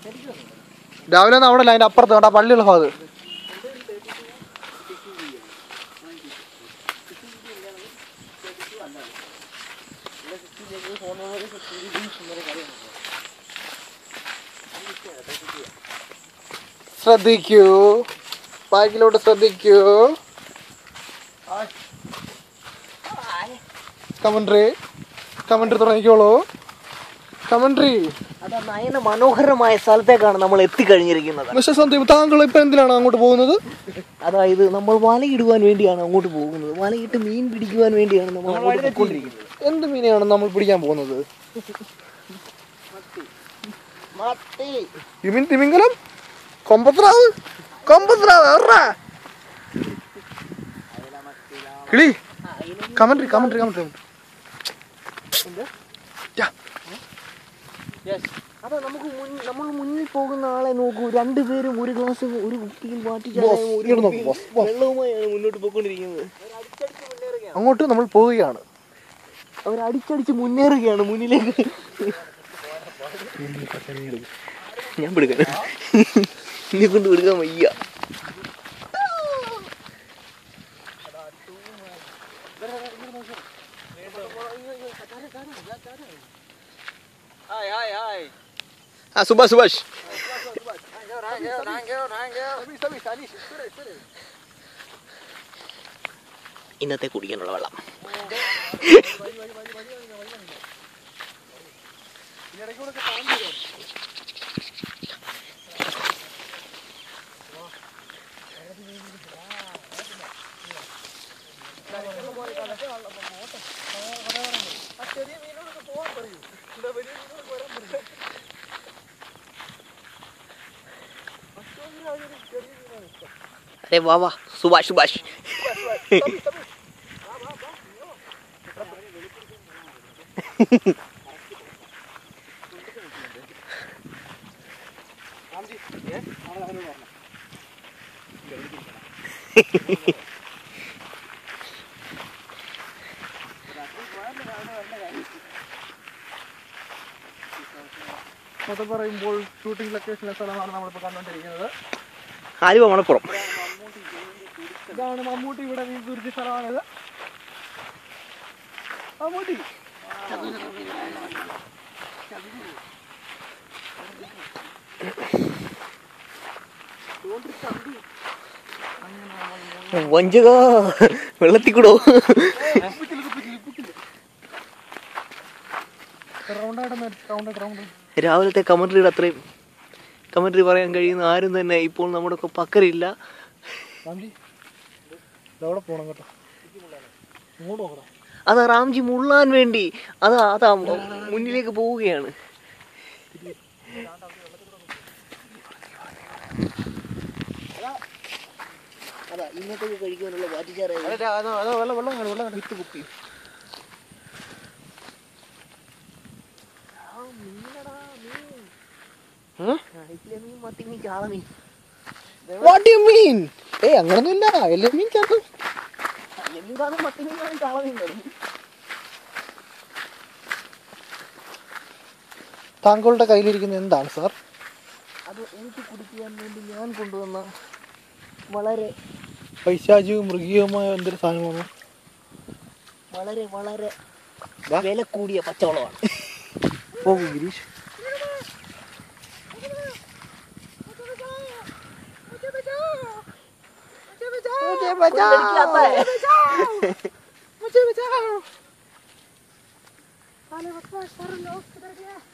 രാവിലെ ഒന്നും അവിടെ അല്ല അതിന്റെ അപ്പുറത്ത് കേട്ടോ പള്ളിയുള്ള ഭാഗത്ത് ശ്രദ്ധിക്കൂ ബാക്കിലോട്ട് ശ്രദ്ധിക്കൂ കമൻട്രി കമൻട്രി തുടങ്ങിക്കോളൂ കമൻട്രി അതാ നയന മനോഹരമായ സ്ഥലത്തേക്കാണ് നമ്മൾ എത്തിക്കഴിഞ്ഞിരിക്കുന്നത് മിസ്റ്റർ സന്ദീപ് താങ്കൾ ഇപ്പൊ എന്തിനാണ് അങ്ങോട്ട് പോകുന്നത് അതായത് നമ്മൾ വലയിടുവാൻ വേണ്ടിയാണ് അങ്ങോട്ട് പോകുന്നത് വലയിട്ട് മീൻ പിടിക്കുവാൻ വേണ്ടിയാണ് നമ്മൾ അങ്ങോട്ട് പോയിക്കൊണ്ടിരിക്കുന്നത് എന്ത് മീനെയാണ് നമ്മൾ പിടിക്കാൻ പോകുന്നത് യു മീൻ തിമിംഗലം കൊമ്പത്രാവ് കൊമ്പത്രാവ് എവിടാ കിളി കമൻട്രി കമൻട്രി കമൻട്രി അതാ നമുക്ക് മുൻ- നമ്മൾ മുന്നിൽ പോകുന്ന ആളെ നോക്കൂ രണ്ടുപേരും ഒരു ഗ്ലാസ് ഒരു കുപ്പിയിൽ മാറ്റി ചായയും ഒരു ഇങ്ങോട്ട് നോക്ക്, കുപ്പിയിൽ boss, boss. വെള്ളവുമായാണ് മുന്നോട്ട് പോയിക്കൊണ്ടിരിക്കുന്നത് അങ്ങോട്ട് നമ്മൾ പോവുകയാണ് അവർ അടിച്ചടിച്ച് മുന്നേറുകയാണ് മുന്നിലേക്ക് ഞാൻ പിടിക്കാൻ എന്നെ കൊണ്ട് പിടിക്കാൻ വയ്യ ആ സുഭാഷ് സുഭാഷ് ഇന്നത്തെ കുടിക്കാനുള്ള വെള്ളം അരെ വാ വാ സുഭാഷ് സുഭാഷ് അത് പറയുമ്പോൾ ഷൂട്ടിംഗ് ലൊക്കേഷനിലെ സ്ഥലമാണ് നമ്മളിപ്പോൾ കണ്ടുകൊണ്ടിരിക്കുന്നത് ആലുവ മണപ്പുറം ഇതാണ് മമ്മൂട്ടി ഇവിടെ മീൻ കുരിച്ച സ്ഥലമാണിത് മമ്മൂട്ടി വഞ്ചക വെള്ളത്തിൽ കൂടോ റൗണ്ടായിട്ട് റൗണ്ട് റൗണ്ട് രാവിലത്തെ കമൻട്രിയുടെ അത്രയും കമൻട്രി പറയാൻ കഴിയുന്ന ആരും തന്നെ ഇപ്പോൾ നമ്മുടെ ഒക്കെ പക്കരില്ല രാംജി ഇതവിടെ പോണം കേട്ടോ ഇങ്ങോട്ട് നോക്കടാ അതാ റാംജി മുള്ളാൻ വേണ്ടി അതാ അതാ മുന്നിലേക്ക് പോവുകയാണ് അതാ ഇന്നത്തേക്ക് കഴിക്കാനുള്ള വാറ്റിച്ചാറായി വെള്ളം വെള്ളം കാണും വെള്ളം കാണും വിത്ത് കുപ്പി മീൻ മത്തി മീൻ ചാള മീൻ വാട്ട് യു മീൻ ഏ അങ്ങനൊന്നുമില്ല എല്ലാ മീൻ ചേർക്കും എന്താണ് മത്തി മീനാണ് ചാള മീൻ താങ്കളുടെ കയ്യിലിരിക്കുന്ന എന്താണ് സാർ അത് എനിക്ക് കുടിക്കുവാൻ വേണ്ടി ഞാൻ കൊണ്ടുവന്ന വളരെ പൈശാചികവും മൃഗീയവുമായ എന്തൊരു സാധനമാണ് വളരെ വളരെ വാ. വില കൂടിയ പച്ചവളമാണ് പോകും ഗിരീഷ് കൊണ്ടടിക്കാത്ത.